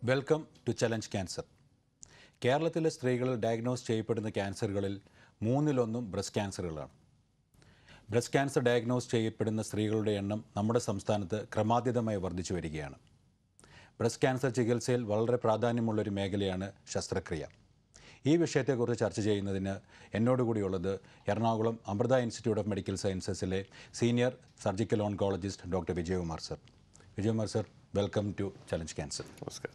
Welcome to challenge cancer കേരളത്തിലെ സ്ത്രീകളിൽ diagnose ചെയ്യപ്പെടുന്ന ക്യാൻസറുകളിൽ മൂന്നിലൊന്നും ബ്രസ്റ്റ് ക്യാൻസറുകളാണ് ബ്രസ്റ്റ് ക്യാൻസർ ഡയഗ്നോസ് ചെയ്യപ്പെടുന്ന സ്ത്രീകളുടെ എണ്ണം നമ്മുടെ സംസ്ഥാനത്ത് ക്രമാതീതമായി വർദ്ധിച്ചു വരികയാണ് ബ്രസ്റ്റ് ക്യാൻസർ ചികിത്സയിൽ വളരെ പ്രാധാന്യമുള്ളൊരു മേഖലയാണ് ശസ്ത്രക്രിയ ഈ വിഷയത്തെക്കുറിച്ച് ചർച്ച ചെയ്യുന്നതിന് എന്നോടുകൂടിയുള്ളത് Ernakulam Amrita institute of medical സയൻസസിലെ senior surgical oncologist doctor Vijayakumar sir Vijayakumar sir welcome to challenge cancer നമസ്കാരം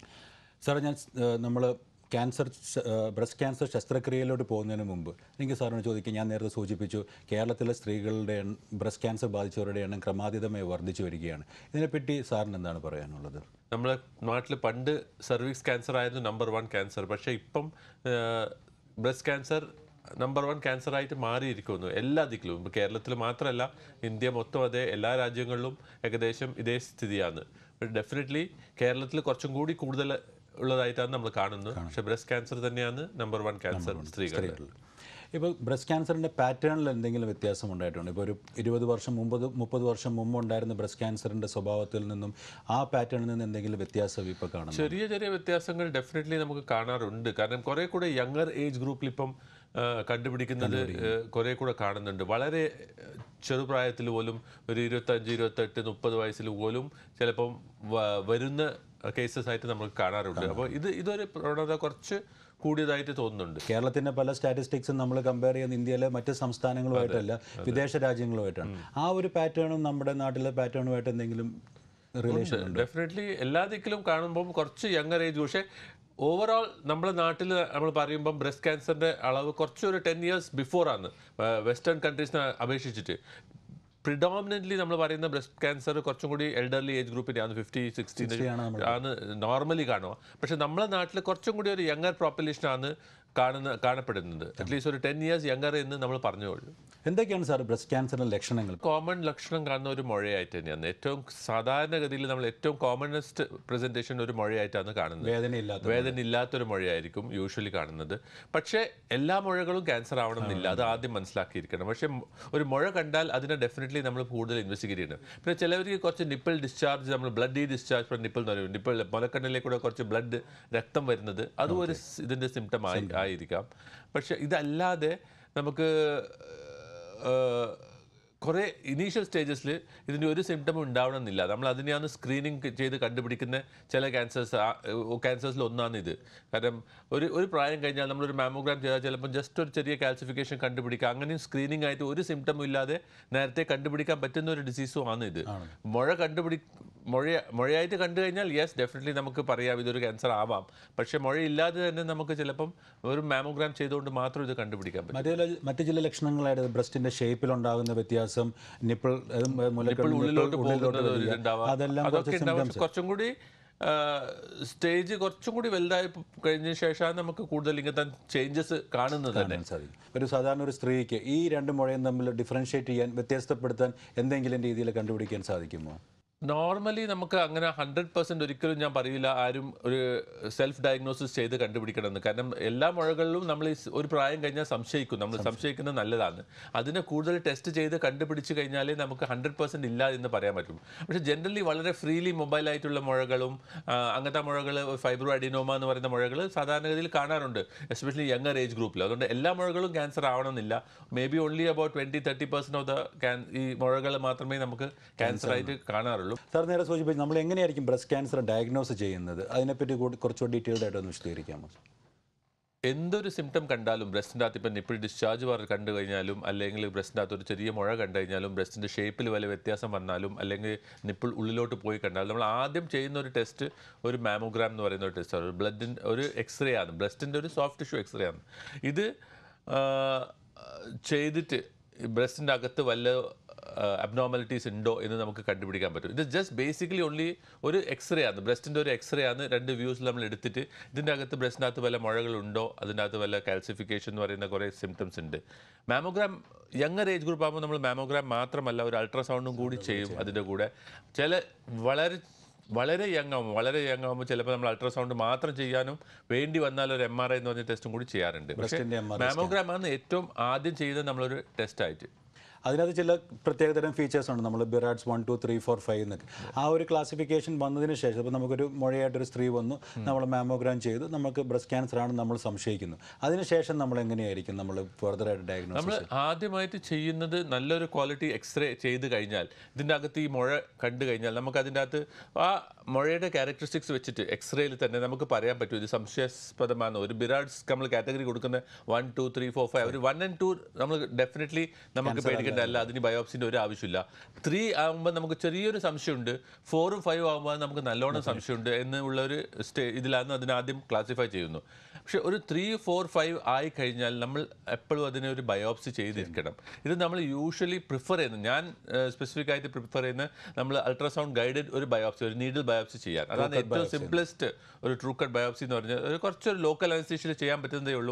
സാറേ ഞാൻ നമ്മൾ ക്യാൻസർ ബ്രസ്റ്റ് ക്യാൻസർ ശസ്ത്രക്രിയയിലോട്ട് പോകുന്നതിന് മുമ്പ് എനിക്ക് സാറിന് ചോദിക്കുക ഞാൻ നേരത്തെ സൂചിപ്പിച്ചു കേരളത്തിലെ സ്ത്രീകളുടെ എണ്ണം ബ്രസ്റ്റ് ക്യാൻസർ ബാധിച്ചവരുടെ എണ്ണം ക്രമാതീതമായി വർദ്ധിച്ചു വരികയാണ് ഇതിനെപ്പറ്റി സാറിന് എന്താണ് പറയാനുള്ളത് നമ്മളെ നാട്ടിൽ പണ്ട് സർവീസ് ക്യാൻസർ ആയിരുന്നു നമ്പർ വൺ ക്യാൻസർ പക്ഷേ ഇപ്പം breast cancer number one cancer ആയിട്ട് മാറിയിരിക്കുന്നു എല്ലാ ദിക്കിലും ഇപ്പോൾ കേരളത്തിൽ മാത്രമല്ല ഇന്ത്യ മൊത്തം അതെ എല്ലാ രാജ്യങ്ങളിലും ഏകദേശം ഇതേ സ്ഥിതിയാണ് ഡെഫിനറ്റ്ലി കേരളത്തിൽ കുറച്ചും കൂടി കൂടുതൽ ഉള്ളതായിട്ടാണ് നമ്മൾ കാണുന്നത് പക്ഷേ ബ്രസ്റ്റ് ക്യാൻസർ തന്നെയാണ് നമ്പർ വൺ ക്യാൻസർ സ്ത്രീകളിൽ ഇപ്പോൾ ബ്രസ്റ്റ് ക്യാൻസറിൻ്റെ പാറ്റേണിൽ എന്തെങ്കിലും വ്യത്യാസം ഉണ്ടായിട്ടുണ്ട് ഇപ്പോൾ ഒരു ഇരുപത് വർഷം മുമ്പത് മുപ്പത് വർഷം മുമ്പ് ഉണ്ടായിരുന്ന ബ്രസ്റ്റ് ക്യാൻസറിൻ്റെ സ്വഭാവത്തിൽ നിന്നും ആ പാറ്റേണിൽ നിന്ന് എന്തെങ്കിലും വ്യത്യാസം ഇപ്പോൾ കാണുന്നു ചെറിയ ചെറിയ വ്യത്യാസങ്ങൾ ഡെഫിനറ്റ്ലി നമുക്ക് കാണാറുണ്ട് കാരണം കുറെ കൂടെ യങ്ങർ ഏജ് ഗ്രൂപ്പിൽ ഇപ്പം ആ, കണ്ടുപിടിക്കുന്നത് കുറെ കൂടെ കാണുന്നുണ്ട് വളരെ ആ, ചെറുപ്രായത്തിൽ പോലും ഒരു ഇരുപത്തഞ്ച് ഇരുപത്തെട്ട് മുപ്പത് വയസ്സിൽ പോലും ചിലപ്പം വ- വരുന്ന കേസസ് ആയിട്ട് നമുക്ക് കാണാറുണ്ട് അപ്പോൾ ഇത് ഇതൊരു പ്രവണത കുറച്ച് കൂടിയതായിട്ട് തോന്നുന്നുണ്ട് കേരളത്തിൻ്റെ പല സ്റ്റാറ്റിസ്റ്റിക്സും നമ്മൾ കമ്പയർ ചെയ്യുന്ന ഇന്ത്യയിലെ മറ്റ് സംസ്ഥാനങ്ങളുമായിട്ടല്ല വിദേശ രാജ്യങ്ങളുമായിട്ടാണ് ആ ഒരു പാറ്റേണും നമ്മുടെ നാട്ടിലെ പാറ്റേണുമായിട്ട് എന്തെങ്കിലും റിലേഷൻ ഡെഫിനറ്റ്ലി എല്ലാ ദിക്കിലും കാണുമ്പം കുറച്ച് യങ്ങർ ഏജ് പക്ഷേ ഓവറോൾ നമ്മുടെ നാട്ടിൽ നമ്മൾ പറയുമ്പം ബ്രസ്റ്റ് ക്യാൻസറിന്റെ അളവ് കുറച്ചൊരു ടെൻ ഇയേഴ്സ് ബിഫോർ ആണ് വെസ്റ്റേൺ കൺട്രീസിനെ അപേക്ഷിച്ചിട്ട് പ്രിഡോമിനൻ്റ്ലി നമ്മൾ പറയുന്ന ബ്രസ്റ്റ് ക്യാൻസർ കുറച്ചും കൂടി എൽഡർലി ഏജ് ഗ്രൂപ്പിൻ്റെ ഫിഫ്റ്റി സിക്സ്റ്റി ആണ് നോർമലി കാണുക പക്ഷെ നമ്മളെ നാട്ടിൽ കുറച്ചും കൂടി ഒരു യങ്ങർ പോപ്പുലേഷനാണ് കാണുന്ന കാണപ്പെടുന്നത് അറ്റ്ലീസ്റ്റ് ഒരു ടെൻ ഇയേഴ്സ് യങ്ങർ എന്ന് നമ്മൾ പറഞ്ഞു കഴിഞ്ഞു എന്തൊക്കെയാണ് സാർ ബ്രസ്റ്റ് ക്യാൻസറിൻ്റെ ലക്ഷണങ്ങൾ കോമൺ ലക്ഷണം കാണുന്ന ഒരു മുഴയായിട്ട് തന്നെയാണ് ഏറ്റവും സാധാരണഗതിയിൽ നമ്മൾ ഏറ്റവും കോമണസ്റ്റ് പ്രസന്റേഷൻ ഒരു മുഴയായിട്ടാണ് കാണുന്നത് വേദനയില്ലാത്ത വേദന ഇല്ലാത്തൊരു മുഴയായിരിക്കും യൂഷ്വലി കാണുന്നത് പക്ഷേ എല്ലാ മുഴകളും ക്യാൻസർ ആവണം എന്നില്ല അത് ആദ്യം മനസ്സിലാക്കിയിരിക്കണം പക്ഷേ മു- ഒരു മുഴ കണ്ടാൽ അതിനെ ഡെഫിനറ്റ്ലി നമ്മൾ കൂടുതൽ ഇൻവെസ്റ്റിഗേറ്റ് ചെയ്യണം പിന്നെ ചിലവർക്ക് കുറച്ച് നിപ്പിൾ ഡിസ്ചാർജ് നമ്മൾ ബ്ലഡ് ഡിസ്ചാർജ് ഫ്രം നിപ്പിൾ എന്ന് പറയും നിപ്പിൾ മുലക്കണ്ണിലേക്കൂടെ കുറച്ച് ബ്ലഡ് രക്തം വരുന്നത് അതും ഒരു സ് ഇതിൻ്റെ സിംറ്റം ആയി ആയിരിക്കാം പക്ഷേ ഇതല്ലാതെ നമുക്ക് കുറേ ഇനീഷ്യൽ സ്റ്റേജസിൽ ഇതിൻ്റെ ഒരു സിംറ്റമും ഉണ്ടാവണമെന്നില്ല നമ്മൾ അതിനെയാണ് സ്ക്രീനിങ് ചെയ്ത് കണ്ടുപിടിക്കുന്ന ചില ക്യാൻസേഴ്സ് ക്യാൻസേഴ്സിൽ ഒന്നാണ് ഇത് കാരണം ഒരു ഒരു പ്രായം കഴിഞ്ഞാൽ നമ്മളൊരു മാമോഗ്രാം ചെയ്താൽ ചിലപ്പോൾ ജസ്റ്റ് ഒരു ചെറിയ കാൽസിഫിക്കേഷൻ കണ്ടുപിടിക്കുക അങ്ങനെയും സ്ക്രീനിങ് ആയിട്ട് ഒരു സിംറ്റമും ഇല്ലാതെ നേരത്തെ കണ്ടുപിടിക്കാൻ പറ്റുന്ന ഒരു ഡിസീസും ആണ് ഇത് മുഴ കണ്ടുപിടി മുഴ മുഴയായിട്ട് കണ്ടു കഴിഞ്ഞാൽ യെസ് ഡെഫിനറ്റ്ലി നമുക്ക് പറയാം ഇതൊരു ക്യാൻസർ ആവാം പക്ഷേ മുഴയില്ലാതെ തന്നെ നമുക്ക് ചിലപ്പം ഒരു മാമോഗ്രാം ചെയ്തുകൊണ്ട് മാത്രം ഇത് കണ്ടുപിടിക്കാൻ പറ്റും മറ്റു ചില മറ്റു ചില ലക്ഷണങ്ങളായിട്ട് ബ്രസ്റ്റിന്റെ ഷേപ്പിലുണ്ടാകുന്ന വ്യത്യാസം നിപ്പിൾ ഇപ്പോൾ ഉള്ളിലോട്ട് പോകുന്നത് ഒരു ഇതുണ്ടാവാം അതെല്ലാം അതൊക്കെ കുറച്ച് ഉണ്ടാവും symptoms. കുറച്ചും കൂടി സ്റ്റേജ് കുറച്ചും കൂടി വലുതായി കഴിഞ്ഞ ശേഷമാണ് നമുക്ക് കൂടുതൽ ഇങ്ങനത്തെ ചേഞ്ചസ് കാണുന്നത് തന്നെ കാണാൻ സാധിക്കും ഒരു സാധാരണ ഒരു സ്ത്രീക്ക് ഈ രണ്ട് മുഴയും തമ്മിൽ ഡിഫറൻഷിയേറ്റ് ചെയ്യാൻ വ്യത്യസ്തപ്പെടുത്താൻ എന്തെങ്കിലും രീതിയിൽ കണ്ടുപിടിക്കാൻ സാധിക്കുമോ നോർമലി നമുക്ക് അങ്ങനെ ഹൺഡ്രഡ് പെർസെൻറ്റ് ഒരിക്കലും ഞാൻ പറയില്ല ആരും ഒരു സെൽഫ് ഡയഗ്നോസിസ് ചെയ്ത് കണ്ടുപിടിക്കണമെന്ന് കാരണം എല്ലാ മുഴകളിലും നമ്മൾ ഈ സ് ഒരു പ്രായം കഴിഞ്ഞാൽ സംശയിക്കും നമ്മൾ സംശയിക്കുന്നത് നല്ലതാണ് അതിനെ കൂടുതൽ ടെസ്റ്റ് ചെയ്ത് കണ്ടുപിടിച്ച് കഴിഞ്ഞാലേ നമുക്ക് ഹൺഡ്രഡ് പെർസെൻറ്റ് ഇല്ല എന്ന് പറയാൻ പറ്റും പക്ഷേ ജനറലി വളരെ ഫ്രീലി മൊബൈലായിട്ടുള്ള മുഴകളും ആ, അങ്ങനത്തെ മുഴകൾ ഫൈബ്രോ അഡിനോമ എന്ന് പറയുന്ന മുഴകൾ സാധാരണഗതിയിൽ കാണാറുണ്ട് എസ്പെഷ്യലി യങ്ങർ ഏജ് ഗ്രൂപ്പിൽ അതുകൊണ്ട് എല്ലാ മുഴകളും ക്യാൻസർ ആവണമെന്നില്ല may be only about twenty thirty percent of the ഈ മുഴകൾ മാത്രമേ നമുക്ക് ക്യാൻസർ ആയിട്ട് കാണാറുള്ളൂ സാർ നേരെ സൂചിപ്പിച്ചു നമ്മൾ എങ്ങനെയായിരിക്കും ബ്രസ്റ്റ് ക്യാൻസർ ഡയഗ്നോസ് ചെയ്യുന്നത് അതിനെപ്പറ്റി കൂടി കുറച്ചുകൂടി ഡീറ്റെയിൽഡ് ആയിട്ട് ഒന്ന് വിശദീകരിക്കാമോ എന്തൊരു സിംറ്റം കണ്ടാലും ബ്രസ്റ്റിൻ്റെ അകത്ത് ഇപ്പം നിപ്പിൾ ഡിസ്ചാർജ് പറ കണ്ടു കഴിഞ്ഞാലും അല്ലെങ്കിൽ ബ്രസ്റ്റിൻ്റെ അകത്ത് ഒരു ചെറിയ മുഴ കണ്ടു കഴിഞ്ഞാലും ബ്രസ്റ്റിൻ്റെ ഷേപ്പിൽ വല്ല വ്യത്യാസം വന്നാലും അല്ലെങ്കിൽ നിപ്പിൾ ഉള്ളിലോട്ട് പോയി കണ്ടാലും നമ്മൾ ആദ്യം ചെയ്യുന്ന ഒരു ടെസ്റ്റ് ഒരു മാമോഗ്രാം എന്ന് പറയുന്ന ഒരു ടെസ്റ്റാണ് ഒരു ബ്ലഡിൻ്റെ ഒരു എക്സ്റേ ആണ് ബ്രസ്റ്റിൻ്റെ ഒരു സോഫ്റ്റ് ടിഷ്യൂ എക്സ്റേ ആണ് ഇത് ആ, ചെയ്തിട്ട് ബ്രസ്റ്റിൻ്റെ അകത്ത് വല്ല അബ്നോർമാലിറ്റീസ് ഉണ്ടോ എന്ന് നമുക്ക് കണ്ടുപിടിക്കാൻ പറ്റും ഇത് ജസ്റ്റ് ബേസിക്കലി ഓൺലി ഒരു എക്സ്റേ ആണ് ബ്രസ്റ്റിൻ്റെ ഒരു എക്സ്റേ ആണ് രണ്ട് വ്യൂസ് നമ്മൾ എടുത്തിട്ട് ഇതിൻ്റെ അകത്ത് ബ്രസ്റ്റിൻ്റെ അകത്ത് വല്ല മുഴകളുണ്ടോ അതിൻ്റെ അകത്ത് വല്ല കാൽസിഫിക്കേഷൻ എന്ന് പറയുന്ന കുറേ സിംറ്റംസ് ഉണ്ട് മാമോഗ്രാം യങ്ങർ ഏജ് ഗ്രൂപ്പ് ആകുമ്പോൾ നമ്മൾ മാമോഗ്രാം മാത്രമല്ല ഒരു അൾട്രാസൗണ്ടും കൂടി ചെയ്യും അതിൻ്റെ കൂടെ ചില വളരെ വളരെ യങ് ആകുമ്പോൾ വളരെ യങ് ആകുമ്പോൾ ചിലപ്പോൾ നമ്മൾ അൾട്രാസൗണ്ട് മാത്രം ചെയ്യാനും വേണ്ടി വന്നാൽ ഒരു എം ആർ ഐ എന്ന് പറഞ്ഞ ടെസ്റ്റും കൂടി ചെയ്യാറുണ്ട് പക്ഷേ ബ്രസ്റ്റിന്റെ MRI മാമോഗ്രാം ആണ് ഏറ്റവും ആദ്യം ചെയ്യുന്നത് നമ്മളൊരു ടെസ്റ്റ് ആയിട്ട് അതിനകത്ത് ചില പ്രത്യേകതരം ഫീച്ചേഴ്സ് ഉണ്ട് നമ്മൾ BIRADS one two three four five എന്നൊക്കെ ആ ഒരു ക്ലാസിഫിക്കേഷൻ വന്നതിന് ശേഷം ഇപ്പോൾ നമുക്കൊരു മുഴയായിട്ടൊരു സ്ത്രീ വന്നു നമ്മൾ മാമോഗ്രാം ചെയ്തു നമുക്ക് ബ്രസ്റ്റ് ക്യാൻസർ ആണ് നമ്മൾ സംശയിക്കുന്നു അതിനുശേഷം നമ്മൾ എങ്ങനെയായിരിക്കും നമ്മൾ ഫർദറായിട്ട് ഡയഗ്നോസ് നമ്മൾ ആദ്യമായിട്ട് ചെയ്യുന്നത് നല്ലൊരു ക്വാളിറ്റി എക്സ്റേ ചെയ്ത് കഴിഞ്ഞാൽ ഇതിൻ്റെ അകത്ത് ഈ മുഴ കണ്ടു കഴിഞ്ഞാൽ നമുക്ക് അതിൻ്റെ അകത്ത് ആ മുഴയുടെ ക്യാരക്ടറിസ്റ്റിക്സ് വെച്ചിട്ട് എക്സ്റേയിൽ തന്നെ നമുക്ക് പറയാൻ പറ്റും ഇത് സംശയാസ്പദമാണ് ഒരു ബിറാഡ്സ് നമ്മൾ കാറ്റഗറി കൊടുക്കുന്ന one two three four five ഒരു വൺ ആൻഡ് ടു നമ്മൾ ഡെഫിനറ്റ്ലി നമുക്ക് പേടിക്കേണ്ട അല്ല അതിന് ബയോപ്സിൻ്റെ ഒരു ആവശ്യമില്ല ത്രീ ആകുമ്പോൾ നമുക്ക് ചെറിയൊരു സംശയമുണ്ട് ഫോറും ഫൈവ് ആകുമ്പോൾ നമുക്ക് നല്ലോണം സംശയമുണ്ട് എന്നുള്ള ഒരു സ്റ്റേ ഇതിലാണ് അതിനെ ആദ്യം ക്ലാസിഫൈ ചെയ്യുന്നു പക്ഷെ ഒരു ത്രീ ഫോർ ഫൈവ് ആയി കഴിഞ്ഞാൽ നമ്മൾ എപ്പോഴും അതിനെ ഒരു ബയോപ്സി ചെയ്തിരിക്കണം ഇത് നമ്മൾ യൂഷ്വലി പ്രിഫർ ചെയ്യുന്നത് ഞാൻ സ്പെസിഫിക് ആയിട്ട് പ്രിഫർ ചെയ്യുന്ന നമ്മൾ അൾട്രാസൗണ്ട് ഗൈഡഡ് ഒരു ബയോപ്സി ഒരു നീഡിൽ ബയോപ്സി ചെയ്യാൻ അതാണ് ഏറ്റവും സിംപ്ലസ്റ്റ് ഒരു ട്രൂ കട്ട് ബയോപ്സി എന്ന് പറഞ്ഞാൽ ഒരു കുറച്ചൊരു ലോക്കൽ അനസ്തീഷ്യയിൽ ചെയ്യാൻ പറ്റുന്നതേ ഉള്ളൂ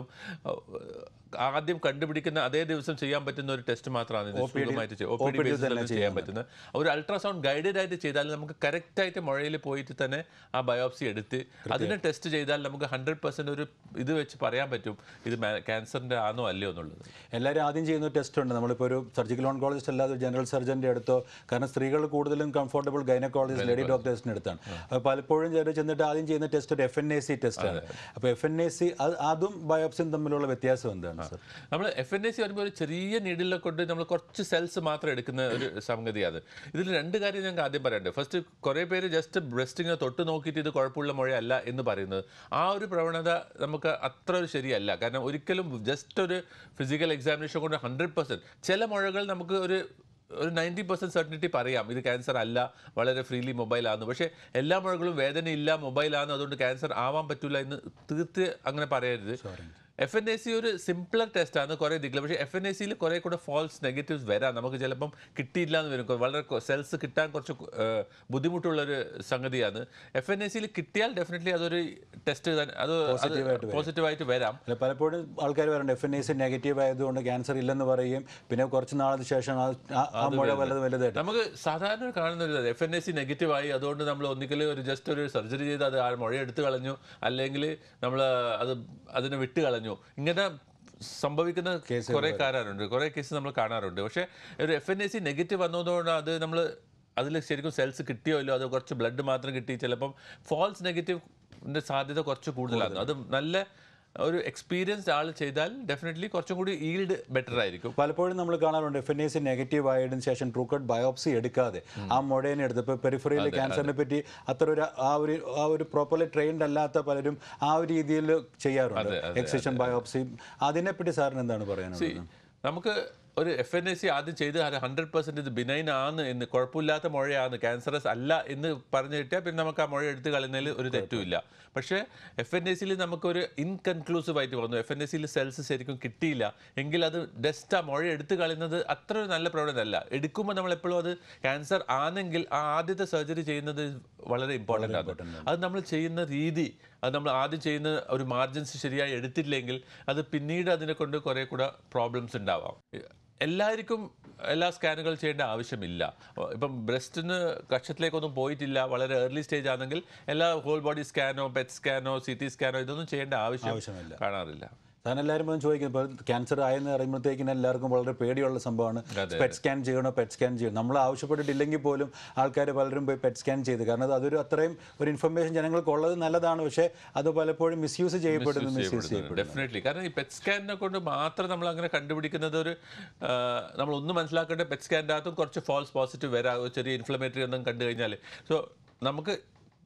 ആദ്യം കണ്ടുപിടിക്കുന്ന അതേ ദിവസം ചെയ്യാൻ പറ്റുന്ന ഒരു ടെസ്റ്റ് മാത്രമാണ് ഇത് സുഖമായിട്ട് ചെയ്യ- OPD basis ൽ അത് ചെയ്യാൻ പറ്റുന്നത് ഒരു അൾട്രാസൗണ്ട് ഗൈഡഡ് ആയിട്ട് ചെയ്താൽ നമുക്ക് കറക്റ്റ് ആയിട്ട് മുഴയിൽ പോയിട്ട് തന്നെ ആ ബയോപ്സി എടുത്ത് അതിനെ ടെസ്റ്റ് ചെയ്താൽ നമുക്ക് ഹൺഡ്രഡ് പെർസെന്റ് ഒരു ഇത് വെച്ച് പറയാൻ പറ്റും ഇത് ക്യാൻസറിന്റെ ആണോ അല്ലയോ എന്നുള്ളത് എല്ലാവരും ആദ്യം ചെയ്യുന്ന ഒരു ടെസ്റ്റ് ഉണ്ട് നമ്മളിപ്പോൾ ഒരു സർജിക്കൽ ഓൺകോളജിസ്റ്റ് അല്ലാതെ ഒരു ജനറൽ സർജൻ്റെ അടുത്തോ കാരണം സ്ത്രീകൾ കൂടുതലും കംഫർട്ടബിൾ ഗൈനക്കോളജിസ്റ്റ് ലേഡി ഡോക്ടേഴ്സിൻ്റെ അടുത്താണ് അപ്പോൾ പലപ്പോഴും ചിലർ ചെന്നിട്ട് ആദ്യം ചെയ്യുന്ന ടെസ്റ്റ് ഒരു എഫ് എൻ എ സി ടെസ്റ്റാണ് അപ്പോൾ എഫ് എൻ എ സി അതും ബയോപ്സിയും തമ്മിലുള്ള വ്യത്യാസം എന്താണ് സർ നമ്മൾ എഫ് എൻ എസ് സി വരുമ്പോൾ ഒരു ചെറിയ നീഡിലെ കൊണ്ട് നമ്മൾ കുറച്ച് സെൽസ് മാത്രം എടുക്കുന്ന ഒരു സംഗതിയാണ് ഇതിൽ രണ്ട് കാര്യം ഞങ്ങൾക്ക് ആദ്യം പറയണ്ടേ ഫസ്റ്റ് കുറേ പേര് ജസ്റ്റ് ബ്രസ്റ്റിങ്ങനെ തൊട്ട് നോക്കിയിട്ട് ഇത് കുഴപ്പമുള്ള മുഴയല്ല എന്ന് പറയുന്നത് ആ ഒരു പ്രവണത നമുക്ക് അത്ര ഒരു ശരിയല്ല കാരണം ഒരിക്കലും ജസ്റ്റ് ഒരു ഫിസിക്കൽ എക്സാമിനേഷൻ കൊണ്ട് ഹൺഡ്രഡ് പെർസെൻറ്റ് ചില മുഴകൾ നമുക്ക് ഒരു ഒരു നയൻറ്റി പെർസെൻറ്റ് സർട്ടിനിറ്റി പറയാം ഇത് ക്യാൻസർ അല്ല വളരെ ഫ്രീലി മൊബൈലാണ് പക്ഷേ എല്ലാ മുഴകളും വേദന ഇല്ല മൊബൈലാണ് അതുകൊണ്ട് ക്യാൻസർ ആവാൻ പറ്റില്ല എന്ന് തീർത്ത് അങ്ങനെ പറയരുത് എഫ് എൻ എ സി ഒരു സിംപ്ലർ ടെസ്റ്റ് ആണ് കുറേ ദിക്കില്ല പക്ഷേ എഫ് എൻ എ സിയിൽ കുറേ കൂടെ ഫാൾസ് നെഗറ്റീവ്സ് വരാം നമുക്ക് ചിലപ്പം കിട്ടിയില്ല എന്ന് വരും വളരെ സെൽസ് കിട്ടാൻ കുറച്ച് ഏഹ്, ബുദ്ധിമുട്ടുള്ളൊരു സംഗതിയാണ് എഫ് എൻ എ സിയിൽ കിട്ടിയാൽ ഡെഫിനറ്റ്ലി അതൊരു ടെസ്റ്റ് അത് പോസിറ്റീവായിട്ട് വരാം അല്ല പലപ്പോഴും ആൾക്കാർ പറയുന്നത് F N A C negative ആയതുകൊണ്ട് ക്യാൻസർ ഇല്ലെന്ന് പറയുകയും പിന്നെ കുറച്ച് നാളിന് ശേഷം ആ- ആ- ആ മുഴ വലുത് വലുതായിട്ട് നമുക്ക് സാധാരണ കാണുന്ന ഒരു F N S C negative ആയി അതുകൊണ്ട് നമ്മൾ ഒന്നിക്കൽ ഒരു ജസ്റ്റ് ഒരു സർജറി ചെയ്ത് അത് ആ മുഴ എടുത്തു കളഞ്ഞു അല്ലെങ്കിൽ നമ്മൾ അത് അതിനെ വിട്ട് കളഞ്ഞു ഇങ്ങനെ സംഭവിക്കുന്ന കുറേ കാണാറുണ്ട് കുറേ കേസ് നമ്മൾ കാണാറുണ്ട് പക്ഷേ ഒരു F N S C negative വന്നതുകൊണ്ട് അത് നമ്മൾ അതിൽ ശരിക്കും സെൽസ് കിട്ടിയോ ഇല്ലോ അത് കുറച്ച് ബ്ലഡ് മാത്രം കിട്ടി ചിലപ്പം ഫാൾസ് നെഗറ്റീവിൻ്റെ സാധ്യത കുറച്ച് കൂടുതലാണ് അത് നല്ല ഒരു എക്സ്പീരിയൻസ്ഡ് ആൾ ചെയ്താൽ ഡെഫിനറ്റ്ലി കുറച്ചും കൂടി ഈൽഡ് ബെറ്റർ ആയിരിക്കും പലപ്പോഴും നമ്മൾ കാണാറുണ്ട് F N A C negative ആയതിനു ശേഷം ട്രൂ കട്ട് ബയോപ്സി എടുക്കാതെ ആ മുടേനെ എടുത്ത് ഇപ്പോൾ പെരിഫറിയിലെ ക്യാൻസറിനെ പറ്റി അത്ര ഒരു ആ ഒരു ആ ഒരു പ്രോപ്പർലി ട്രെയിൻഡ് അല്ലാത്ത പലരും ആ ഒരു രീതിയിൽ ചെയ്യാറുണ്ട് എക്സിഷൻ ബയോപ്സി അതിനെപ്പറ്റി സാറിന് എന്താണ് പറയാനുള്ളത് നമുക്ക് ഒരു എഫ് എൻ എസ് സി ആദ്യം ചെയ്ത് ഹൺഡ്രഡ് പെർസെൻറ്റ് ഇത് ബിനൈൻ ആണ് എന്ന് കുഴപ്പമില്ലാത്ത മുഴയാണ് ക്യാൻസറസ് അല്ല എന്ന് പറഞ്ഞു കിട്ടിയാൽ പിന്നെ നമുക്ക് ആ മുഴ എടുത്ത് കളയുന്നതിൽ ഒരു തെറ്റുമില്ല പക്ഷേ എഫ് എൻ എസ് സിയിൽ നമുക്കൊരു ഇൻകൺക്ലൂസീവ് ആയിട്ട് വന്നു എഫ് എൻ എസ് സിയിൽ സെൽസ് ശരിക്കും കിട്ടിയില്ല എങ്കിൽ അത് ഡസ്റ്റ് ആ മുഴ എടുത്ത് കളയുന്നത് അത്ര ഒരു നല്ല പ്രവണത അല്ല എടുക്കുമ്പോൾ നമ്മൾ എപ്പോഴും അത് ക്യാൻസർ ആണെങ്കിൽ ആ ആദ്യത്തെ സർജറി ചെയ്യുന്നത് വളരെ ഇമ്പോർട്ടൻ്റ് ആണ് അത് നമ്മൾ ചെയ്യുന്ന രീതി അത് നമ്മൾ ആദ്യം ചെയ്യുന്ന ഒരു മാർജിൻസ് ശരിയായി എടുത്തില്ലെങ്കിൽ അത് പിന്നീട് അതിനെ കൊണ്ട് കുറേ കൂടെ പ്രോബ്ലംസ് ഉണ്ടാവാം എല്ലാവർക്കും എല്ലാ സ്കാനുകൾ ചെയ്യേണ്ട ആവശ്യമില്ല ഇപ്പം ബ്രസ്റ്റിന് കക്ഷത്തിലേക്കൊന്നും പോയിട്ടില്ല വളരെ ഏർലി സ്റ്റേജ് ആണെങ്കിൽ എല്ലാ ഹോൾ ബോഡി സ്കാനോ പെറ്റ് സ്കാനോ സി ടി സ്കാനോ ഇതൊന്നും ചെയ്യേണ്ട ആവശ്യം ആവശ്യമില്ല. കാണാറില്ല സാറിന് എല്ലാവരും വന്ന് ചോദിക്കും ഇപ്പോൾ ക്യാൻസർ ആയെന്ന് പറയുമ്പോഴത്തേക്കിനും എല്ലാവർക്കും വളരെ പേടിയുള്ള സംഭവമാണ് പെറ്റ് സ്കാൻ ചെയ്യണോ പെറ്റ് സ്കാൻ ചെയ്യണം നമ്മൾ ആവശ്യപ്പെട്ടിട്ടില്ലെങ്കിൽ പോലും ആൾക്കാർ പലരും പോയി പെറ്റ് സ്കാൻ ചെയ്ത് കാരണം അത് അതൊരു അത്രയും ഒരു ഇൻഫർമേഷൻ ജനങ്ങൾക്ക് ഉള്ളത് നല്ലതാണ് പക്ഷേ അത് പലപ്പോഴും മിസ്യൂസ് ചെയ്യപ്പെടുന്നു മിസ്യൂസ് ചെയ്യപ്പെടുന്നു ഡെഫിനറ്റ്ലി കാരണം ഈ പെറ്റ് സ്കാനിനെ കൊണ്ട് മാത്രം നമ്മൾ അങ്ങനെ കണ്ടുപിടിക്കുന്നത് ഒരു ആ, നമ്മൾ ഒന്ന് മനസ്സിലാക്കേണ്ട പെറ്റ് സ്കാനിൻ്റെ അകത്തും കുറച്ച് ഫാൾസ് പോസിറ്റീവ് വരാം ഒരു ചെറിയ ഇൻഫ്ലമേറ്ററി ഒന്നും കണ്ടു കഴിഞ്ഞാൽ സോ നമുക്ക്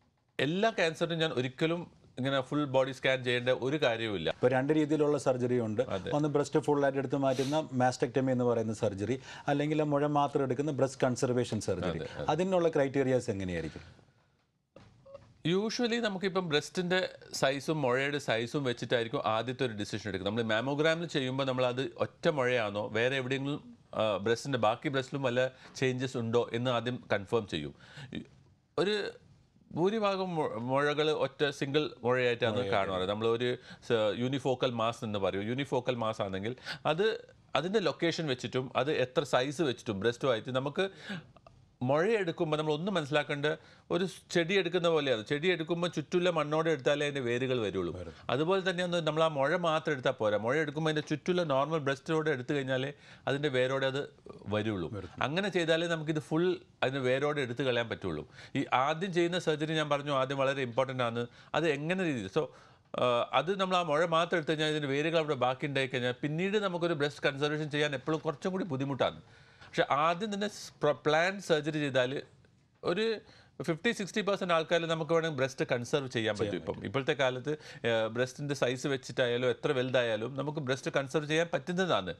എല്ലാ ക്യാൻസറിനും ഞാൻ ഒരിക്കലും ഇങ്ങനെ ഫുൾ ബോഡി സ്കാൻ ചെയ്യേണ്ട ഒരു കാര്യവുമില്ല ഇപ്പോൾ രണ്ട് രീതിയിലുള്ള സർജറി ഉണ്ട് ഒന്ന് ബ്രസ്റ്റ് ഫുള്ളായിട്ട് എടുത്ത് മാറ്റുന്ന മാസ്റ്റക്ടമി എന്ന് പറയുന്ന സർജറി അല്ലെങ്കിൽ ആ മുഴ മാത്രം എടുക്കുന്ന ബ്രസ്റ്റ് കൺസർവേഷൻ സർജറി അതിനുള്ള ക്രൈറ്റീരിയാസ് എങ്ങനെയായിരിക്കും യൂഷ്വലി നമുക്കിപ്പം ബ്രസ്റ്റിൻ്റെ സൈസും മുഴയുടെ സൈസും വെച്ചിട്ടായിരിക്കും ആദ്യത്തെ ഒരു ഡിസിഷൻ എടുക്കുന്നത് നമ്മൾ മാമോഗ്രാമിൽ ചെയ്യുമ്പോൾ നമ്മൾ അത് ഒറ്റ മുഴയാണോ വേറെ എവിടെയെങ്കിലും ബ്രസ്റ്റിൻ്റെ ബാക്കി ബ്രസ്റ്റിലും വല്ല ചേഞ്ചസ് ഉണ്ടോ എന്ന് ആദ്യം കൺഫേം ചെയ്യും ഈ- ഒരു ഭൂരിഭാഗം മുഴകൾ ഒറ്റ സിംഗിൾ മുഴയായിട്ടാണ് കാണുന്നത് നമ്മൾ ഒരു യൂണിഫോക്കൽ മാസ് എന്ന് പറയും യൂണിഫോക്കൽ മാസ് ആണെങ്കിൽ അത് അതിൻ്റെ ലൊക്കേഷൻ വെച്ചിട്ടും അത് എത്ര സൈസ് വെച്ചിട്ടും ബ്രസ്റ്റുമായിട്ട് നമുക്ക് മുഴയെടുക്കുമ്പോൾ നമ്മൾ ഒന്ന് മനസ്സിലാക്കേണ്ട ഒരു ചെടി എടുക്കുന്ന പോലെയാണ് ചെടി എടുക്കുമ്പോൾ ചുറ്റുള്ള മണ്ണോടെ എടുത്താലേ അതിൻ്റെ വേരുകൾ വരുള്ളൂ അതുപോലെ തന്നെയാണ് നമ്മൾ ആ മുഴ മാത്രം എടുത്താൽ പോരാ മുഴ എടുക്കുമ്പോൾ അതിൻ്റെ ചുറ്റുള്ള നോർമൽ ബ്രസ്റ്റോടെ എടുത്തു കഴിഞ്ഞാലേ അതിൻ്റെ വേരോടെ അത് വരുള്ളൂ അങ്ങനെ ചെയ്താലേ നമുക്കിത് ഫുൾ അതിന് വേരോടെ എടുത്തു കളയാൻ പറ്റുള്ളൂ ഈ ആദ്യം ചെയ്യുന്ന സർജറി ഞാൻ പറഞ്ഞു ആദ്യം വളരെ ഇമ്പോർട്ടൻ്റ് ആണ് അത് എങ്ങനെ രീതി സോ അത് നമ്മൾ ആ മുഴ മാത്രം എടുത്തു കഴിഞ്ഞാൽ ഇതിൻ്റെ വേരുകൾ അവിടെ ബാക്കി ഉണ്ടായി കഴിഞ്ഞാൽ പിന്നീട് നമുക്കൊരു ബ്രസ്റ്റ് കൺസർവേഷൻ ചെയ്യാൻ എപ്പോഴും കുറച്ചും കൂടി ബുദ്ധിമുട്ടാണ് പക്ഷെ ആദ്യം തന്നെ പ്ലാൻ സർജറി ചെയ്താൽ ഒരു ഫിഫ്റ്റി സിക്സ്റ്റി പെർസെൻറ്റ് ആൾക്കാരിൽ നമുക്ക് വേണമെങ്കിൽ ബ്രസ്റ്റ് കൺസർവ് ചെയ്യാൻ പറ്റും ഇപ്പം ഇപ്പോഴത്തെ കാലത്ത് ബ്രസ്റ്റിൻ്റെ സൈസ് വെച്ചിട്ടായാലും എത്ര വലുതായാലും നമുക്ക് ബ്രസ്റ്റ് കൺസർവ് ചെയ്യാൻ പറ്റുന്നതാണ്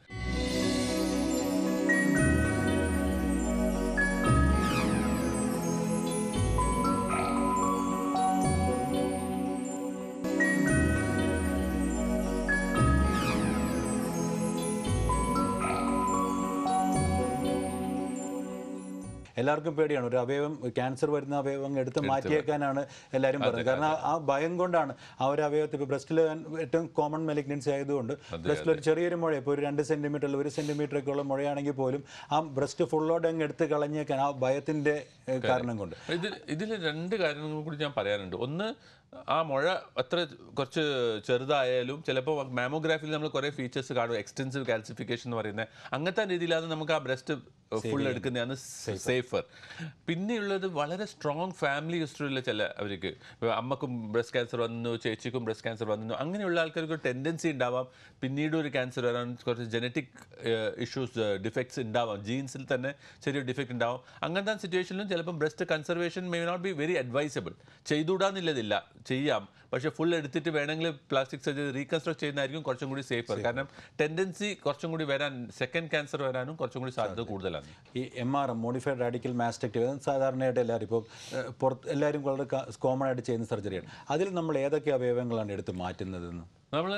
എല്ലാവർക്കും പേടിയാണ് ഒരു അവയവം ക്യാൻസർ വരുന്ന അവയവം അങ്ങ് എടുത്ത് മാറ്റിയേക്കാനാണ് എല്ലാവരും പറയുന്നത് കാരണം ആ- ആ ഭയം കൊണ്ടാണ് ആ ഒരു അവയവത്തിൽ ഇപ്പോൾ ബ്രസ്റ്റിൽ ഏറ്റവും കോമൺ മെലിഗ്നൻസി ആയതുകൊണ്ട് ബ്രസ്റ്റിൽ ഒരു ചെറിയൊരു മുഴ ഇപ്പോൾ ഒരു രണ്ട് സെന്റിമീറ്റർ അല്ലെങ്കിൽ ഒരു സെന്റിമീറ്റർ ഒക്കെ ഉള്ള മുഴയാണെങ്കിൽ പോലും ആ ബ്രസ്റ്റ് ഫുള്ളോടെ അങ്ങ് എടുത്ത് കളഞ്ഞേക്കാൻ ആ ഭയത്തിന്റെ ഏഹ്, കാരണം കൊണ്ട് ഇതിൽ ഇതിൽ രണ്ട് കാര്യങ്ങൾ കൂടി ഞാൻ പറയാനുണ്ട് ഒന്ന് ആ മുഴ അത്ര കുറച്ച് ചെറുതായാലും ചിലപ്പോൾ മാമോഗ്രാഫിയിൽ നമ്മൾ കുറേ ഫീച്ചേഴ്സ് കാണും എക്സ്റ്റെൻസീവ് കാൽസിഫിക്കേഷൻ എന്ന് പറയുന്നത് അങ്ങനത്തെ രീതിയിലാണ് നമുക്ക് ആ ബ്രസ്റ്റ് ഫുൾ എടുക്കുന്നതാണ് സേഫർ പിന്നെയുള്ളത് വളരെ സ്ട്രോങ് ഫാമിലി ഹിസ്റ്ററിയുള്ള ചില അവർക്ക് ഇപ്പൊ അമ്മക്കും ബ്രസ്റ്റ് ക്യാൻസർ വന്നു ചേച്ചിക്കും ബ്രസ്റ്റ് ക്യാൻസർ വന്നു അങ്ങനെയുള്ള ആൾക്കാർക്ക് ഒരു ടെൻഡൻസി ഉണ്ടാവാം പിന്നീട് ഒരു ക്യാൻസർ വരാൻ കുറച്ച് ജനറ്റിക് ഇഷ്യൂസ് ഡിഫക്ട്സ് ഉണ്ടാവാം ജീൻസിൽ തന്നെ ചെറിയൊരു ഡിഫക്റ്റ് ഉണ്ടാവും അങ്ങനത്തെ സിറ്റുവേഷനിലും ചിലപ്പം breast conservation may not be very advisable ചെയ്തുകൂടാന്നില്ലതില്ല ചെയ്യാം പക്ഷേ ഫുൾ എടുത്തിട്ട് വേണമെങ്കിൽ പ്ലാസ്റ്റിക് സർജറി റീകൺസ്ട്രക്ട് ചെയ്യുന്നതായിരിക്കും കുറച്ചും കൂടി സേഫർ കാരണം ടെൻഡൻസി കുറച്ചും കൂടി വരാൻ സെക്കൻഡ് ക്യാൻസർ വരാനും കുറച്ചും കൂടി സാധ്യത കൂടുതലാണ് ഈ M R M modified radical mastectomy സാധാരണയായിട്ട് എല്ലാവരും ഇപ്പോൾ ഏഹ്, പുറത്ത് എല്ലാവരും വളരെ കോമൺ ആയിട്ട് ചെയ്യുന്ന സർജറിയാണ് അതിൽ നമ്മൾ ഏതൊക്കെ അവയവങ്ങളാണ് എടുത്ത് മാറ്റുന്നതെന്ന് നമ്മൾ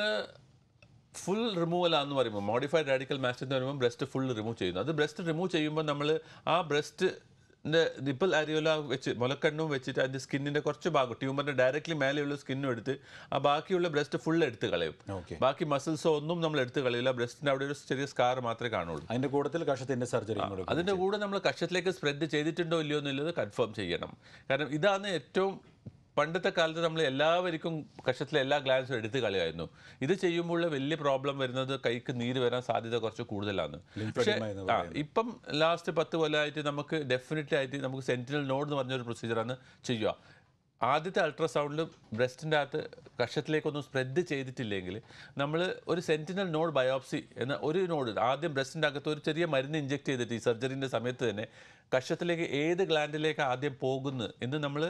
ഫുൾ റിമൂവൽ ആണെന്ന് പറയുമ്പോൾ മോഡിഫൈഡ് റാഡിക്കൽ മാസ്റ്റ് എന്ന് പറയുമ്പോൾ ബ്രസ്റ്റ് ഫുൾ റിമൂവ് ചെയ്യുന്നു അത് ബ്രസ്റ്റ് റിമൂവ് ചെയ്യുമ്പോൾ നമ്മൾ ആ ബ്രസ്റ്റിൻ്റെ നിപ്പിൾ അരിയോല വെച്ച് മുലക്കണ്ണും വെച്ചിട്ട് അതിൻ്റെ സ്കിന്നിൻ്റെ കുറച്ച് ഭാഗം ട്യൂമറിൻ്റെ ഡയറക്റ്റ്ലി മേലെയുള്ള സ്കിന്നും എടുത്ത് ആ ബാക്കിയുള്ള ബ്രസ്റ്റ് ഫുൾ എടുത്ത് കളയും ഓക്കെ ബാക്കി മസിൽസോ ഒന്നും നമ്മൾ എടുത്ത് കളയില്ല ബ്രസ്റ്റിൻ്റെ അവിടെ ഒരു ചെറിയ സ്കാർ മാത്രമേ കാണുള്ളൂ അതിൻ്റെ കൂട്ടത്തിൽ കഷത്തിൻ്റെ സർജറിയും കൂടെ അതിൻ്റെ കൂടെ നമ്മൾ കഷത്തിലേക്ക് സ്പ്രെഡ് ചെയ്തിട്ടുണ്ടോ ഇല്ലയോ എന്നുള്ളത് കൺഫേം ചെയ്യണം കാരണം ഇതാണ് ഏറ്റവും പണ്ടത്തെ കാലത്ത് നമ്മൾ എല്ലാവർക്കും കഷത്തിലെ എല്ലാ ഗ്ലാൻസും എടുത്ത് കളയായിരുന്നു ഇത് ചെയ്യുമ്പോൾ വലിയ പ്രോബ്ലം വരുന്നത് കൈക്ക് നീര് വരാൻ സാധ്യത കുറച്ച് കൂടുതലാണ് പക്ഷേ Lymphedema എന്ന് ആ ഇപ്പം ലാസ്റ്റ് പത്ത് കൊല്ലമായിട്ട് നമുക്ക് ഡെഫിനറ്റ്ലി ആയിട്ട് നമുക്ക് സെന്റിനൽ നോഡ് എന്ന് പറഞ്ഞൊരു പ്രൊസീജിയറാണ് ചെയ്യുക ആദ്യത്തെ അൾട്രാസൗണ്ടിൽ ബ്രസ്റ്റിൻ്റെ അകത്ത് കഷത്തിലേക്കൊന്നും സ്പ്രെഡ് ചെയ്തിട്ടില്ലെങ്കിൽ നമ്മൾ ഒരു സെന്റിനൽ നോഡ് ബയോപ്സി എന്ന ഒരു നോഡ് ആദ്യം ബ്രസ്റ്റിൻ്റെ അകത്ത് ഒരു ചെറിയ മരുന്ന് ഇഞ്ചെക്ട് ചെയ്തിട്ട് ഈ സർജറിൻ്റെ സമയത്ത് തന്നെ കഷത്തിലേക്ക് ഏത് ഗ്ലാൻഡിലേക്ക് ആദ്യം പോകുന്നു എന്ന് നമ്മൾ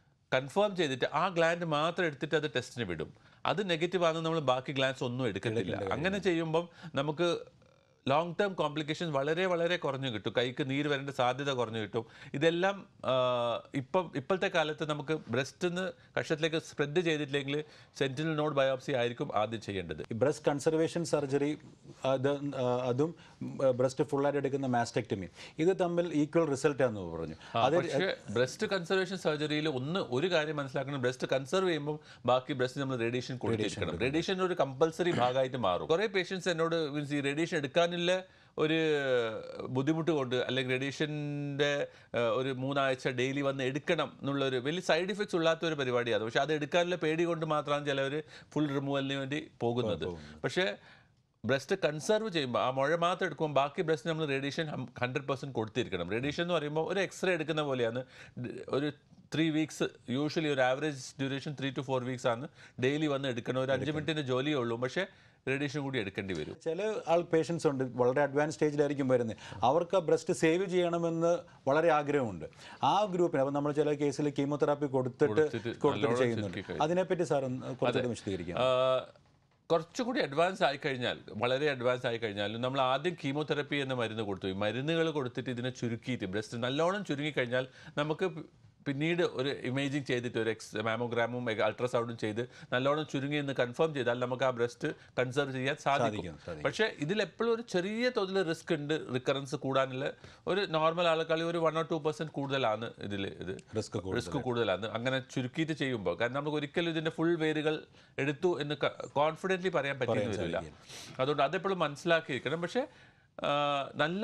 കൺഫേം ചെയ്തിട്ട് ആ ഗ്ലാൻഡ് മാത്രം എടുത്തിട്ട് അത് ടെസ്റ്റിന് വിടും അത് നെഗറ്റീവ് ആണെന്ന് നമ്മൾ ബാക്കി ഗ്ലാൻസ് ഒന്നും എടുക്കത്തില്ല അങ്ങനെ ചെയ്യുമ്പം നമുക്ക് ലോങ് ടേം കോംപ്ലിക്കേഷൻസ് വളരെ വളരെ കുറഞ്ഞു കിട്ടും കൈക്ക് നീര് വരേണ്ട സാധ്യത കുറഞ്ഞു കിട്ടും ഇതെല്ലാം ആ, ഇപ്പം ഇപ്പോഴത്തെ കാലത്ത് നമുക്ക് ബ്രസ്റ്റ് നിന്ന് കഷത്തിലേക്ക് സ്പ്രെഡ് ചെയ്തിട്ടില്ലെങ്കിൽ സെന്റിനൽ നോഡ് ബയോപ്സി ആയിരിക്കും ആദ്യം ചെയ്യേണ്ടത് ഈ ബ്രസ്റ്റ് കൺസർവേഷൻ സർജറി അത് ആ, അതും ബ്രസ്റ്റ് ഫുള്ളായിട്ട് എടുക്കുന്ന മാസ്റ്റക്ടമി ഇത് തമ്മിൽ ഈക്വൽ റിസൾട്ട് ആണെന്ന് പറഞ്ഞു അത് പക്ഷേ ബ്രസ്റ്റ് കൺസർവേഷൻ സർജറിയിൽ ഒന്ന് ഒരു കാര്യം മനസ്സിലാക്കണം ബ്രസ്റ്റ് കൺസർവ് ചെയ്യുമ്പോൾ ബാക്കി ബ്രസ്റ്റ് നമ്മൾ റേഡിയേഷൻ കൊടുത്തിരിക്കണം റേഡിയേഷൻ ഒരു കമ്പൽസറി ഭാഗമായിട്ട് മാറും കുറേ പേഷ്യൻസ് എന്നോട് മീൻസ് ഈ റേഡിയേഷൻ എടുക്കാനുള്ള ഒരു ബുദ്ധിമുട്ട് കൊണ്ട് അല്ലെങ്കിൽ റേഡിയേഷൻ്റെ ഒരു മൂന്നാഴ്ച ഡെയിലി വന്ന് എടുക്കണം എന്നുള്ള ഒരു വലിയ സൈഡ് ഇഫക്ട്സ് ഇല്ലാത്ത ഒരു പരിപാടിയാണ് പക്ഷേ അത് എടുക്കാനുള്ള പേടി കൊണ്ട് മാത്രമാണ് ചിലവർ ഫുൾ റിമൂവലിന് വേണ്ടി പോകുന്നത് പക്ഷേ ബ്രസ്റ്റ് കൺസർവ് ചെയ്യുമ്പോൾ ആ മുഴ മാത്രം എടുക്കുമ്പോൾ ബാക്കി ബ്രസ്റ്റ് നമ്മൾ റേഡിയേഷൻ ഹൺഡ്രഡ് പെർസെൻറ്റ് കൊടുത്തിരിക്കണം റേഡിയേഷൻ എന്ന് പറയുമ്പോൾ ഒരു എക്സ്റേ എടുക്കുന്ന പോലെയാണ് ഡ- ഒരു ത്രീ വീക്സ് യൂഷ്വലി ഒരു average duration three to four weeks ആണ് ഡെയിലി വന്ന് എടുക്കണം ഒരു അഞ്ച് മിനിറ്റിൻ്റെ ജോലിയേ ഉള്ളൂ പക്ഷേ റേഡിയേഷൻ കൂടി എടുക്കേണ്ടി വരും ചില ആൾ പേഷ്യൻസ് ഉണ്ട് വളരെ അഡ്വാൻസ് സ്റ്റേജിലായിരിക്കും വരുന്നത് അവർക്ക് ആ ബ്രസ്റ്റ് സേവ് ചെയ്യണമെന്ന് വളരെ ആഗ്രഹമുണ്ട് ആ ഗ്രൂപ്പിന് അപ്പം നമ്മൾ ചില കേസിൽ കീമോതെറാപ്പി കൊടുത്തിട്ട് കൊടുത്തിട്ട് നല്ലോണം ചെയ്യുന്നുണ്ട് ചുരുക്കി അതിനെപ്പറ്റി സാർ ഒന്ന് കുറച്ചുകൂടി വിശദീകരിക്കാം ആ, കുറച്ചുകൂടി അഡ്വാൻസ് ആയി കഴിഞ്ഞാൽ വളരെ അഡ്വാൻസ് ആയി കഴിഞ്ഞാൽ നമ്മൾ ആദ്യം കീമോതെറപ്പി എന്ന മരുന്ന് കൊടുത്തു ഈ മരുന്നുകൾ കൊടുത്തിട്ട് ഇതിനെ ചുരുക്കിയിട്ട് ബ്രസ്റ്റ് നല്ലോണം ചുരുങ്ങി കഴിഞ്ഞാൽ നമുക്ക് പി- പിന്നീട് ഒരു ഇമേജിങ് ചെയ്തിട്ട് ഒരു എക്സ് മാമോഗ്രാമും അൾട്രാസൗണ്ടും ചെയ്ത് നല്ലോണം ചുരുങ്ങി എന്ന് കൺഫേം ചെയ്താൽ നമുക്ക് ആ ബ്രസ്റ്റ് കൺസർവ് ചെയ്യാൻ സാധിക്കും സാധിക്കും, സാധിക്കും. പക്ഷേ ഇതിൽ എപ്പോഴും ഒരു ചെറിയ തോതിൽ റിസ്ക് ഉണ്ട് റിക്കറൻസ് കൂടാനുള്ള ഒരു നോർമൽ ആൾക്കാൾ ഒരു വൺ ഓർ ടു പെർസെൻറ്റ് കൂടുതലാണ് ഇതിൽ ഇത് റിസ്ക് റിസ്ക് കൂടുതലാണ് അങ്ങനെ ചുരുക്കിയിട്ട് ചെയ്യുമ്പോൾ കാരണം നമുക്ക് ഒരിക്കലും ഇതിന്റെ ഫുൾ വേരുകൾ എടുത്തു എന്ന് കോൺഫിഡൻ്റ്ലി പറയാൻ പറ്റിയെന്ന് വരില്ല അതുകൊണ്ട് അതെപ്പോഴും മനസ്സിലാക്കിയിരിക്കണം പക്ഷേ ആ, നല്ല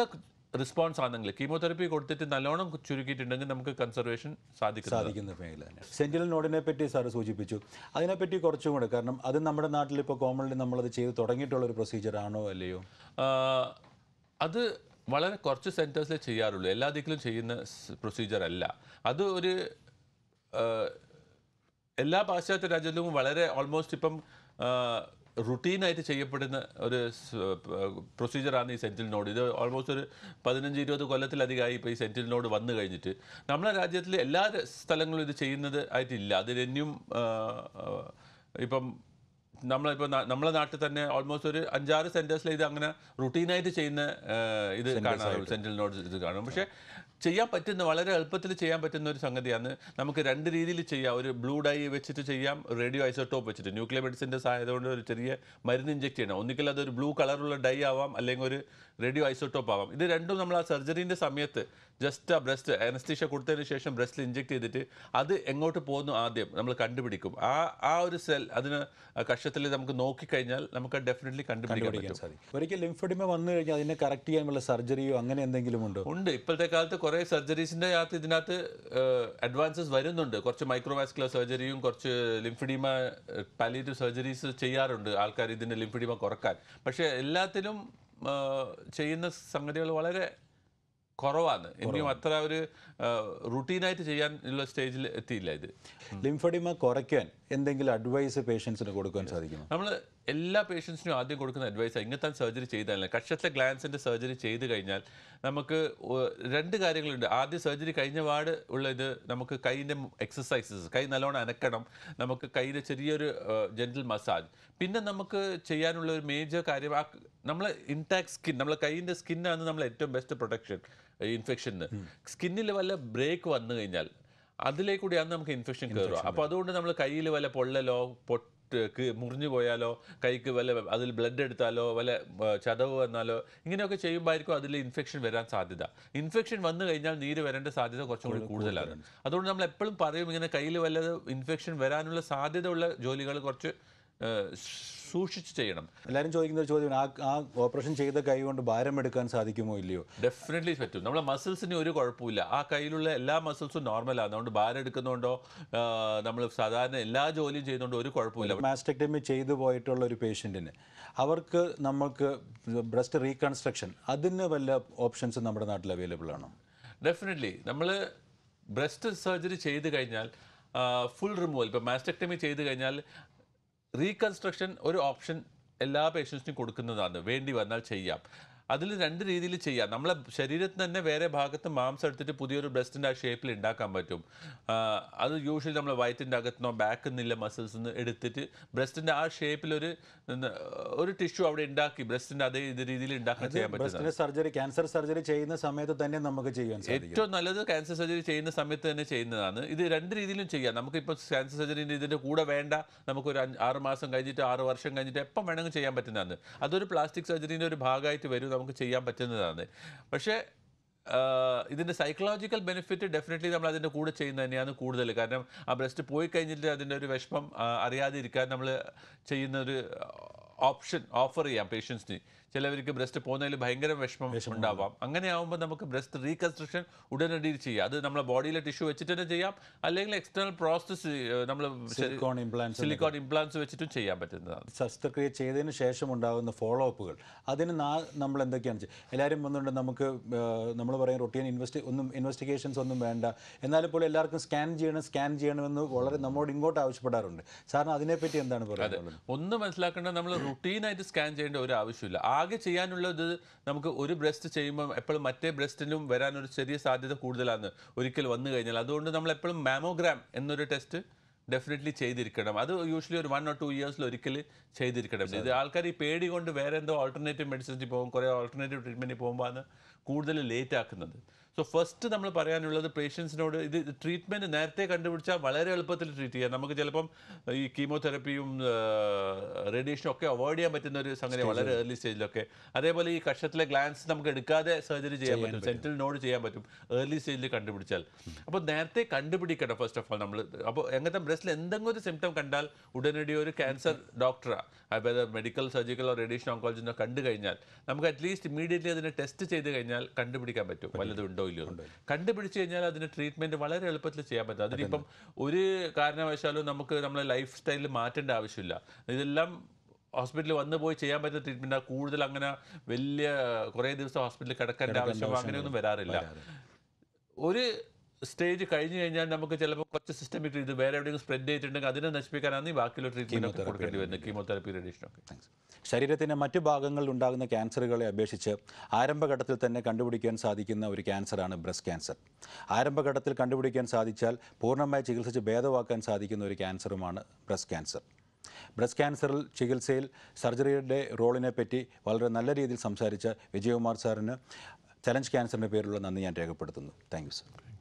റെസ്പോൺസ് ആണെങ്കിൽ കീമോതെറപ്പി കൊടുത്തിട്ട് നല്ലോണം ചുരുക്കിയിട്ടുണ്ടെങ്കിൽ നമുക്ക് കൺസർവേഷൻ സാധിക്കും സാധിക്കുന്ന മേഖല തന്നെ സെന്റിനൽ നോഡിനെ പറ്റി സാറ് സൂചിപ്പിച്ചു അതിനെപ്പറ്റി കുറച്ചും കൂടെ കാരണം അത് നമ്മുടെ നാട്ടിൽ ഇപ്പോൾ കോമൺലി നമ്മളത് ചെയ്ത് തുടങ്ങിയിട്ടുള്ള ഒരു പ്രൊസീജിയർ ആണോ അല്ലയോ ആഹ് അത് വളരെ കുറച്ച് സെൻറ്റേഴ്സിലേ ചെയ്യാറുള്ളൂ എല്ലാ ദിക്കിലും ചെയ്യുന്ന പ്രൊസീജിയർ അല്ല അത് ഒരു ആഹ് എല്ലാ പാശ്ചാത്യ രാജ്യത്തിലും വളരെ ഓൾമോസ്റ്റ് ഇപ്പം റുട്ടീനായിട്ട് ചെയ്യപ്പെടുന്ന ഒരു പ്രൊസീജിയറാണ് ഈ സെൻറ്റിൽ നോഡ് ഇത് ഓൾമോസ്റ്റ് ഒരു പതിനഞ്ച് ഇരുപത് കൊല്ലത്തിലധികമായി ഇപ്പോൾ ഈ സെൻറ്റിൽ നോഡ് വന്നു കഴിഞ്ഞിട്ട് നമ്മുടെ രാജ്യത്തിൽ എല്ലാ സ്ഥലങ്ങളും ഇത് ചെയ്യുന്നത് ആയിട്ടില്ല അതിൽ ഇനിയും ആഹ്, ആഹ്, ഇപ്പം നമ്മളിപ്പോൾ നമ്മളെ നാട്ടിൽ തന്നെ ഓൾമോസ്റ്റ് ഒരു അഞ്ചാറ് സെൻറ്റേഴ്സിൽ ഇത് അങ്ങനെ റുട്ടീനായിട്ട് ചെയ്യുന്ന ആഹ്, ഇത് കാണാറുള്ളൂ സെൻട്രൽ നോട്ട്സ് ഇത് കാണും പക്ഷേ ചെയ്യാൻ പറ്റുന്ന വളരെ എളുപ്പത്തിൽ ചെയ്യാൻ പറ്റുന്ന ഒരു സംഗതിയാണ് നമുക്ക് രണ്ട് രീതിയിൽ ചെയ്യാം ഒരു ബ്ലൂ ഡൈ വെച്ചിട്ട് ചെയ്യാം റേഡിയോ ഐസോട്ടോപ്പ് വെച്ചിട്ട് ന്യൂക്ലിയർ മെഡിസിൻ്റെ സഹായതകൊണ്ട് ഒരു ചെറിയ മരുന്ന് ഇഞ്ചെക്ട് ചെയ്യണം ഒന്നിക്കൽ അതൊരു ബ്ലൂ കളറുള്ള ഡൈ ആവാം അല്ലെങ്കിൽ ഒരു റേഡിയോ ഐസോട്ടോപ്പ് ആവാം ഇത് രണ്ടും നമ്മൾ ആ സർജറീൻ്റെ സമയത്ത് ജസ്റ്റ് ആ ബ്രസ്റ്റ് അനസ്തീഷ കൊടുത്തതിന് ശേഷം ബ്രസ്റ്റിൽ ഇഞ്ചെക്ട് ചെയ്തിട്ട് അത് എങ്ങോട്ട് പോകുന്നു ആദ്യം നമ്മൾ കണ്ടുപിടിക്കും ആ ആ ഒരു സെൽ അതിന് കക്ഷത്തിൽ നമുക്ക് നോക്കിക്കഴിഞ്ഞാൽ നമുക്ക് ഡെഫിനറ്റ്ലി കണ്ടുപിടിക്കാൻ പറ്റും പഠിക്കാൻ സാധിക്കും ഒരിക്കൽ ലിംഫഡിമ വന്നു കഴിഞ്ഞാൽ അതിനെ കറക്റ്റ് ചെയ്യാനുള്ള സർജറിയോ അങ്ങനെ എന്തെങ്കിലും ഉണ്ടോ ഉണ്ട് ഇപ്പോഴത്തെ കാലത്ത് കുറേ സർജറീസിൻ്റെ അകത്ത് ഇതിനകത്ത് അഡ്വാൻസസ് വരുന്നുണ്ട് കുറച്ച് മൈക്രോവാസ്കുലർ സർജറിയും കുറച്ച് ലിംഫിഡിമ പാലിയേറ്റീവ് സർജറീസ് ചെയ്യാറുണ്ട് ആൾക്കാർ ഇതിൻ്റെ ലിംഫിഡിമ കുറക്കാൻ പക്ഷേ എല്ലാത്തിലും ആ, ചെയ്യുന്ന സംഗതികൾ വളരെ കുറവാണ് ഇനിയും അത്ര ഒരു റുട്ടീനായിട്ട് ചെയ്യാൻ ഉള്ള സ്റ്റേജിൽ എത്തിയില്ല ഇത് ലിംഫഡിമ കുറയ്ക്കാൻ എന്തെങ്കിലും അഡ്വൈസ് പേഷ്യൻസിന് കൊടുക്കാൻ സാധിക്കുമോ നമ്മൾ എല്ലാ പേഷ്യൻസിനും ആദ്യം കൊടുക്കുന്ന അഡ്വൈസ് ഇങ്ങനത്തെ സർജറി ചെയ്താലേ കക്ഷത്തെ ഗ്ലാൻസിൻ്റെ സർജറി ചെയ്ത് കഴിഞ്ഞാൽ നമുക്ക് ഒ- രണ്ട് കാര്യങ്ങളുണ്ട് ആദ്യം സർജറി കഴിഞ്ഞ പാട് ഉള്ള ഇത് നമുക്ക് കൈയിൻ്റെ എക്സസൈസസ് കൈ നല്ലോണം അനക്കണം നമുക്ക് കൈയിലെ ചെറിയൊരു ജെൻറ്റൽ മസാജ് പിന്നെ നമുക്ക് ചെയ്യാനുള്ള ഒരു മേജർ കാര്യം ആ നമ്മൾ ഇൻടാക്ട് സ്കിൻ നമ്മളെ കൈയിൻ്റെ സ്കിന്നാണ് നമ്മൾ ഏറ്റവും ബെസ്റ്റ് പ്രൊട്ടക്ഷൻ ഇൻഫെക്ഷന് സ്കിന്നിൽ വല്ല ബ്രേക്ക് വന്നു കഴിഞ്ഞാൽ അതിലേക്കൂടിയാണ് നമുക്ക് ഇൻഫെക്ഷൻ കയറുക അപ്പോൾ അതുകൊണ്ട് നമ്മൾ കയ്യിൽ വല്ല പൊള്ളലോ പൊട്ട് ക്ക് മുറിഞ്ഞു പോയാലോ കൈക്ക് വല്ല അതിൽ ബ്ലഡ് എടുത്താലോ വല്ല ആ, ചതവ് വന്നാലോ ഇങ്ങനെയൊക്കെ ചെയ്യുമ്പോഴായിരിക്കും അതിൽ ഇൻഫെക്ഷൻ വരാൻ സാധ്യത ഇൻഫെക്ഷൻ വന്നു കഴിഞ്ഞാൽ നീര് വരേണ്ട സാധ്യത കുറച്ചും കൂടി കൂടുതലാണ് അതുകൊണ്ട് നമ്മൾ എപ്പോഴും പറയും ഇങ്ങനെ കയ്യിൽ വല്ലത് ഇൻഫെക്ഷൻ വരാനുള്ള സാധ്യത ഉള്ള ജോലികൾ കുറച്ച് ആ, സൂക്ഷിച്ച് ചെയ്യണം എല്ലാവരും ചോദിക്കുന്ന ഒരു ചോദ്യം ആ ആ ഓപ്പറേഷൻ ചെയ്ത കൈ കൊണ്ട് ഭാരം എടുക്കാൻ സാധിക്കുമോ ഇല്ലയോ ഡെഫിനറ്റ്ലി പറ്റും നമ്മളെ മസിൽസിന് ഒരു കുഴപ്പമില്ല ആ കയ്യിലുള്ള എല്ലാ മസിൽസും നോർമലാണ് അതുകൊണ്ട് ഭാരം എടുക്കുന്നതുകൊണ്ടോ നമ്മൾ സാധാരണ എല്ലാ ജോലിയും ചെയ്യുന്നതുകൊണ്ടോ ഒരു കുഴപ്പമില്ല മാസ്റ്റക്ടമി ചെയ്തു പോയിട്ടുള്ള ഒരു പേഷ്യൻറ്റിന് അവർക്ക് നമുക്ക് ബ്രസ്റ്റ് റീകൺസ്ട്രക്ഷൻ അതിന് വല്ല ഓപ്ഷൻസ് നമ്മുടെ നാട്ടിൽ അവൈലബിൾ ആണോ ഡെഫിനറ്റ്ലി നമ്മൾ ബ്രസ്റ്റ് സർജറി ചെയ്ത് കഴിഞ്ഞാൽ ഫുൾ റിമൂവൽ ഇപ്പോൾ മാസ്റ്റക്ടമി ചെയ്ത് കഴിഞ്ഞാൽ റീകൺസ്ട്രക്ഷൻ ഒരു ഓപ്ഷൻ എല്ലാ പേഷ്യൻസിനും കൊടുക്കുന്നതാണ് വേണ്ടി വന്നാൽ ചെയ്യാം അതിൽ രണ്ട് രീതിയിൽ ചെയ്യാം നമ്മളെ ശരീരത്തിൽ തന്നെ വേറെ ഭാഗത്ത് മാംസം എടുത്തിട്ട് പുതിയൊരു ബ്രസ്റ്റിൻ്റെ ആ ഷേപ്പിൽ ഉണ്ടാക്കാൻ പറ്റും ആ, അത് യൂഷ്വലി നമ്മൾ വയറ്റിൻ്റെ അകത്തുനിന്നോ ബാക്കിൽ നിന്നില്ല മസിൽസ് നിന്ന് എടുത്തിട്ട് ബ്രസ്റ്റിൻ്റെ ആ ഷേപ്പിലൊരു ഒരു ടിഷ്യൂ അവിടെ ഉണ്ടാക്കി ബ്രസ്റ്റിൻ്റെ അതേ ഇത് രീതിയിൽ ഉണ്ടാക്കാൻ ചെയ്യാൻ പറ്റും ബ്രസ്റ്റിന് സർജറി ക്യാൻസർ സർജറി ചെയ്യുന്ന സമയത്ത് തന്നെ നമുക്ക് ചെയ്യാൻ സാധിക്കും ഏറ്റവും നല്ലത് ക്യാൻസർ സർജറി ചെയ്യുന്ന സമയത്ത് തന്നെ ചെയ്യുന്നതാണ് ഇത് രണ്ട് രീതിയിലും ചെയ്യാം നമുക്കിപ്പോൾ ക്യാൻസർ സർജറിൻ്റെ ഇതിൻ്റെ കൂടെ വേണ്ട നമുക്കൊരു അഞ്ച് ആറ് മാസം കഴിഞ്ഞിട്ട് ആറ് വർഷം കഴിഞ്ഞിട്ട് എപ്പം വേണമെങ്കിൽ ചെയ്യാൻ പറ്റുന്നതാണ് അതൊരു പ്ലാസ്റ്റിക് സർജറിൻ്റെ ഒരു ഭാഗമായിട്ട് വരും നമുക്ക് ചെയ്യാൻ പറ്റുന്നതാണ് പക്ഷേ ആഹ് ഇതിൻ്റെ സൈക്കോളജിക്കൽ ബെനിഫിറ്റ് ഡെഫിനറ്റ്ലി നമ്മൾ അതിൻ്റെ കൂടെ ചെയ്യുന്നത് തന്നെയാണ് കൂടുതൽ കാരണം ആ ബ്രസ്റ്റ് പോയി കഴിഞ്ഞിട്ട് അതിൻ്റെ ഒരു വിഷമം ആഹ് അറിയാതിരിക്കാൻ നമ്മൾ ചെയ്യുന്ന ഒരു ഓപ്ഷൻ ഓഫർ ചെയ്യാം പേഷ്യൻസിന് ചിലവർക്ക് ബ്രസ്റ്റ് പോകുന്നതിൽ ഭയങ്കര വിഷമം ഉണ്ടാവാം അങ്ങനെ ആവുമ്പോൾ നമുക്ക് ബ്രസ്റ്റ് റീകൺസ്ട്രക്ഷൻ ഉടനടി ചെയ്യാം അത് നമ്മളെ ബോഡിയിലെ ടിഷ്യൂ വെച്ചിട്ട് തന്നെ ചെയ്യാം അല്ലെങ്കിൽ എക്സ്റ്റേണൽ പ്രോസസ് നമ്മൾ സിലിക്കോൺ ഇംപ്ലാന്റ്സ് സിലിക്കോൺ ഇംപ്ലാന്റ്സ് വെച്ചിട്ടും ചെയ്യാൻ പറ്റുന്നതാണ് ശസ്ത്രക്രിയ ചെയ്തതിന് ശേഷം ഉണ്ടാകുന്ന ഫോളോ അപ്പുകൾ അതിന് നാ- നമ്മൾ എന്തൊക്കെയാണ് ചെയ്യുക എല്ലാവരും വന്നുകൊണ്ട് നമുക്ക് നമ്മൾ പറയും റൊട്ടീൻ ഇൻവെസ്റ്റ് ഒന്നും ഇൻവെസ്റ്റിഗേഷൻസ് ഒന്നും വേണ്ട എന്നാലും പോലും എല്ലാവർക്കും സ്കാൻ ചെയ്യണം സ്കാൻ ചെയ്യണമെന്ന് വളരെ നമ്മോട് ഇങ്ങോട്ട് ആവശ്യപ്പെടാറുണ്ട് സാറിന് അതിനെപ്പറ്റി എന്താണ് പറയുന്നത് ഒന്ന് മനസ്സിലാക്കേണ്ടത് നമ്മൾ റുട്ടീനായിട്ട് സ്കാൻ ചെയ്യേണ്ട ഒരു ആവശ്യമില്ല ആകെ ചെയ്യാനുള്ളത് നമുക്ക് ഒരു ബ്രസ്റ്റ് ചെയ്യുമ്പോൾ എപ്പോഴും മറ്റേ ബ്രസ്റ്റിനും വരാനൊരു ചെറിയ സാധ്യത കൂടുതലാണ് ഒരിക്കൽ വന്നു കഴിഞ്ഞാൽ അതുകൊണ്ട് നമ്മൾ എപ്പോഴും മാമോഗ്രാം എന്നൊരു ടെസ്റ്റ് ഡെഫിനറ്റ്ലി ചെയ്തിരിക്കണം അത് യൂഷ്വലി ഒരു വൺ ഓർ ടു ഇയേഴ്സിൽ ഒരിക്കൽ ചെയ്തിരിക്കണം ഇത് ആൾക്കാർ ഈ പേടി കൊണ്ട് വേറെ എന്തോ ഓൾട്ടർനേറ്റീവ് മെഡിസിൻസിൽ പോകും കുറേ ഓൾട്ടർനേറ്റീവ് ട്രീറ്റ്മെൻറ്റിൽ പോകുമ്പോഴാണ് കൂടുതൽ ലേറ്റ് ആക്കുന്നത് സോ ഫസ്റ്റ് നമ്മൾ പറയാനുള്ളത് പേഷ്യൻസിനോട് ഇത് ട്രീറ്റ്മെൻറ്റ് നേരത്തെ കണ്ടുപിടിച്ചാൽ വളരെ എളുപ്പത്തിൽ ട്രീറ്റ് ചെയ്യാം നമുക്ക് ചിലപ്പം ഈ കീമോതെറപ്പിയും റേഡിയേഷനും ഒക്കെ അവോയ്ഡ് ചെയ്യാൻ പറ്റുന്ന ഒരു സംഗതി വളരെ ഏർലി സ്റ്റേജിലൊക്കെ അതേപോലെ ഈ കഷത്തിലെ ഗ്ലാൻസ് നമുക്ക് എടുക്കാതെ സർജറി ചെയ്യാൻ പറ്റും സെൻട്രൽ നോഡ് ചെയ്യാൻ പറ്റും ഏർലി സ്റ്റേജിൽ കണ്ടുപിടിച്ചാൽ അപ്പോൾ നേരത്തെ കണ്ടുപിടിക്കണം ഫസ്റ്റ് ഓഫ് ഓൾ നമ്മൾ അപ്പോൾ എങ്ങനത്തെ ബ്രസ്റ്റിൽ എന്തെങ്കിലും ഒരു സിംറ്റം കണ്ടാൽ ഉടനടി ഒരു ക്യാൻസർ ഡോക്ടറാ അതായത് മെഡിക്കൽ സർജിക്കലോ റേഡിയേഷൻ ഓങ്കോളജിനോ കണ്ടു കഴിഞ്ഞാൽ നമുക്ക് അറ്റ്ലീസ്റ്റ് ഇമീഡിയറ്റ്ലി അതിനെ ടെസ്റ്റ് ചെയ്ത് കഴിഞ്ഞാൽ കണ്ടുപിടിക്കാൻ പറ്റും വല്ലതും ഉണ്ടോ ഇല്ലയോ എന്ന്. കണ്ടുപിടിച്ച് കഴിഞ്ഞാൽ അതിന് ട്രീറ്റ്മെന്റ് വളരെ എളുപ്പത്തിൽ ചെയ്യാൻ പറ്റും അതിനിപ്പം ഒരു കാരണവശാലും നമുക്ക് നമ്മളെ ലൈഫ് സ്റ്റൈലിൽ മാറ്റേണ്ട ആവശ്യമില്ല ഇതെല്ലാം ഹോസ്പിറ്റലിൽ വന്ന് പോയി ചെയ്യാൻ പറ്റുന്ന ട്രീറ്റ്മെന്റ് കൂടുതൽ അങ്ങനെ വലിയ കുറേ ദിവസം ഹോസ്പിറ്റലിൽ കിടക്കേണ്ട ആവശ്യം അങ്ങനെയൊന്നും വരാറില്ല ഒരു സ്റ്റേജ് കഴിഞ്ഞു കഴിഞ്ഞാൽ നമുക്ക് ചിലപ്പോൾ കുറച്ച് സിസ്റ്റമിക് ഇത് വേറെ എവിടെയെങ്കിലും സ്പ്രെഡ് ചെയ്തിട്ടുണ്ടെങ്കിൽ അതിനെ നശിപ്പിക്കാനാണ് ഈ ബാക്കിയുള്ള ട്രീറ്റ്മെന്റ് ഒക്കെ കൊടുക്കേണ്ടി വരുന്നത് കീമോതെറപ്പി റേഡിയേഷൻ ഒക്കെ താങ്ക്സ് ശരീരത്തിൻ്റെ മറ്റു ഭാഗങ്ങളിൽ ഉണ്ടാകുന്ന ക്യാൻസറുകളെ അപേക്ഷിച്ച് ആരംഭഘട്ടത്തിൽ തന്നെ കണ്ടുപിടിക്കാൻ സാധിക്കുന്ന ഒരു ക്യാൻസറാണ് ബ്രസ്റ്റ് ക്യാൻസർ ആരംഭഘട്ടത്തിൽ കണ്ടുപിടിക്കാൻ സാധിച്ചാൽ പൂർണ്ണമായി ചികിത്സിച്ച് ഭേദമാക്കാൻ സാധിക്കുന്ന ഒരു ക്യാൻസറുമാണ് ബ്രസ്റ്റ് ക്യാൻസർ ബ്രസ്റ്റ് ക്യാൻസറിൽ ചികിത്സയിൽ സർജറിയുടെ റോളിനെ പറ്റി വളരെ നല്ല രീതിയിൽ സംസാരിച്ച വിജയകുമാർ സാറിന് ചലഞ്ച് ക്യാൻസറിൻ്റെ പേരിലുള്ള നന്ദി ഞാൻ രേഖപ്പെടുത്തുന്നു താങ്ക് യു സർ